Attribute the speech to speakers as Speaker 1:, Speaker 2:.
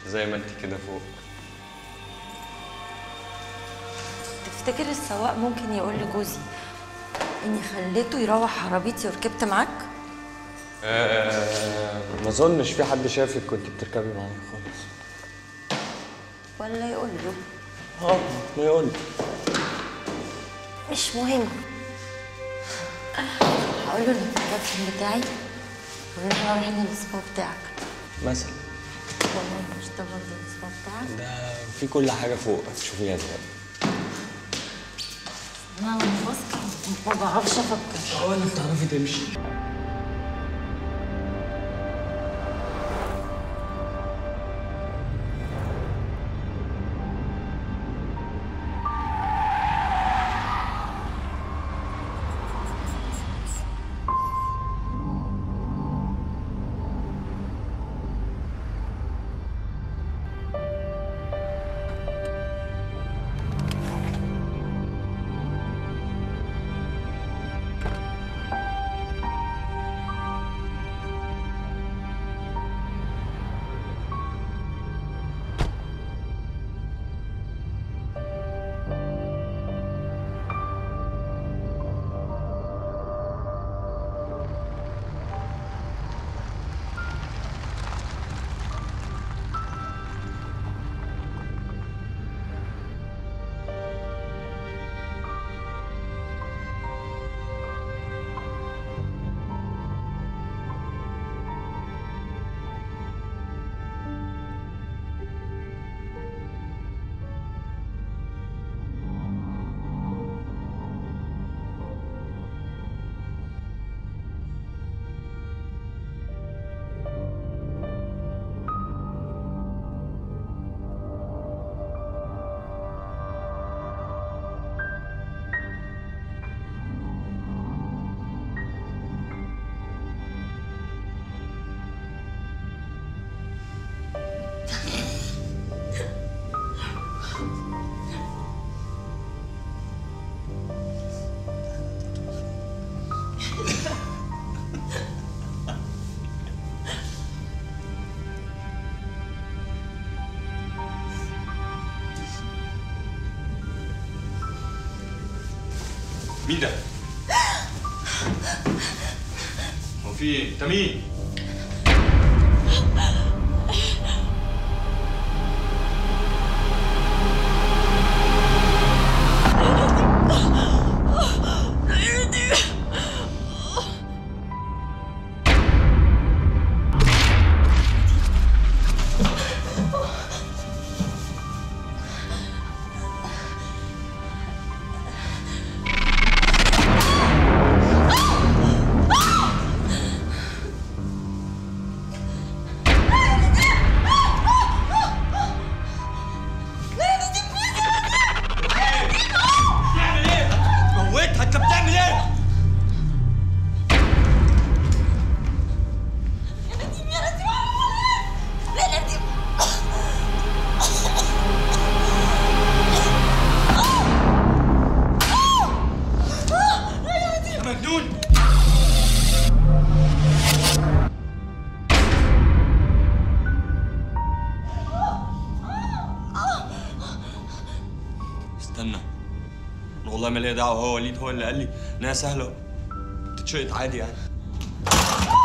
Speaker 1: زي ما انت كده فوق
Speaker 2: تفتكر السواق ممكن يقول لجوزي اني خليته يروح عربيتي وركبت معاك
Speaker 1: آه ما اظنش في حد شافك كنت بتركبي معايا خالص
Speaker 2: ولا يقول له
Speaker 1: اه ما يقول لي.
Speaker 2: مش مهم هقول له ان التليفون بتاعي وان احنا رايحين الاسبوع بتاعك
Speaker 1: مثلا
Speaker 2: والله مش ده برضه الاسبوع بتاعك
Speaker 1: ده في كل حاجه فوق هتشوفيها دلوقتي
Speaker 2: انا لما بصحى ما بعرفش افكر
Speaker 1: ولا بتعرفي تمشي مين ده؟ هو في ايه؟ انت مين؟ بتعمل ايه؟ موتها انت بتعمل ايه؟ يا مجنون استنى أنا والله ما ليا دعوه هو وليد هو اللي قال لي انها سهله تتشقط عادي يعني